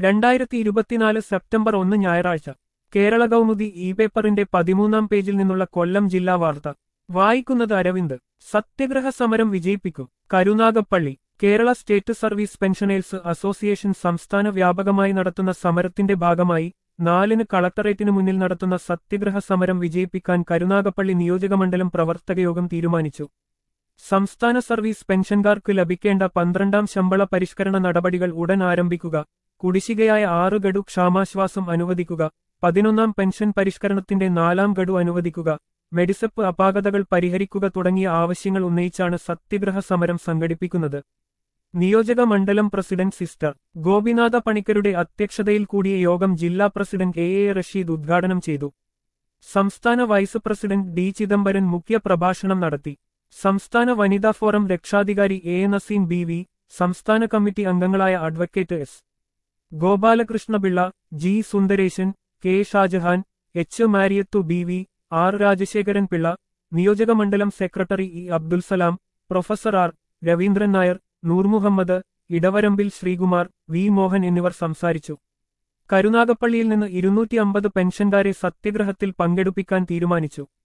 രണ്ടായിരത്തി ഇരുപത്തിനാല് സെപ്റ്റംബർ ഒന്ന് ഞായറാഴ്ച കേരള കൗമുദി ഇ പേപ്പറിന്റെ പതിമൂന്നാം പേജിൽ നിന്നുള്ള കൊല്ലം ജില്ലാ വാർത്ത വായിക്കുന്നത് അരവിന്ദ് സത്യഗ്രഹ സമരം വിജയിപ്പിക്കും Karunagappally Kerala state service pensioners association സംസ്ഥാന വ്യാപകമായി നടത്തുന്ന സമരത്തിന്റെ ഭാഗമായി നാലിന് കളക്ടറേറ്റിനു മുന്നിൽ നടത്തുന്ന സത്യഗ്രഹ സമരം വിജയിപ്പിക്കാൻ കരുനാഗപ്പള്ളി നിയോജകമണ്ഡലം പ്രവർത്തകയോഗം തീരുമാനിച്ചു സംസ്ഥാന സർവീസ് പെൻഷൻകാർക്ക് ലഭിക്കേണ്ട പന്ത്രണ്ടാം ശമ്പള പരിഷ്കരണ നടപടികൾ ഉടൻ ആരംഭിക്കുക കുടിശ്ശികയായ ആറ് ഗഡു ക്ഷാമാശ്വാസം അനുവദിക്കുക പതിനൊന്നാം പെൻഷൻ പരിഷ്കരണത്തിന്റെ നാലാം ഗഡു അനുവദിക്കുക മെഡിസപ്പ് അപാകതകൾ പരിഹരിക്കുക തുടങ്ങിയ ആവശ്യങ്ങൾ ഉന്നയിച്ചാണ് സത്യഗ്രഹ സമരം സംഘടിപ്പിക്കുന്നത് നിയോജക മണ്ഡലം പ്രസിഡന്റ് സിസ്റ്റർ ഗോപിനാഥ പണിക്കരുടെ അധ്യക്ഷതയിൽ കൂടിയ യോഗം ജില്ലാ പ്രസിഡന്റ് എ എ റഷീദ് ഉദ്ഘാടനം ചെയ്തു സംസ്ഥാന വൈസ് പ്രസിഡന്റ് ഡി ചിദംബരൻ മുഖ്യ പ്രഭാഷണം നടത്തി സംസ്ഥാന വനിതാ ഫോറം രക്ഷാധികാരി എ നസീം ബി വി സംസ്ഥാന കമ്മിറ്റി അംഗങ്ങളായ advocate S Gopalakrishnapillai G Sundaresan K Shajahan H Mariyathu B V R Rajasekharan Pillai നിയോജകമണ്ഡലം secretary E Abdul Salam professor R Raveendran Nair Noor Muhammad Edavarambil Sreekumar V Mohan എന്നിവർ സംസാരിച്ചു കരുനാഗപ്പള്ളിയിൽ നിന്ന് ഇരുന്നൂറ്റി അമ്പത് പെൻഷൻകാരെ സത്യഗ്രഹത്തിൽ പങ്കെടുപ്പിക്കാൻ തീരുമാനിച്ചു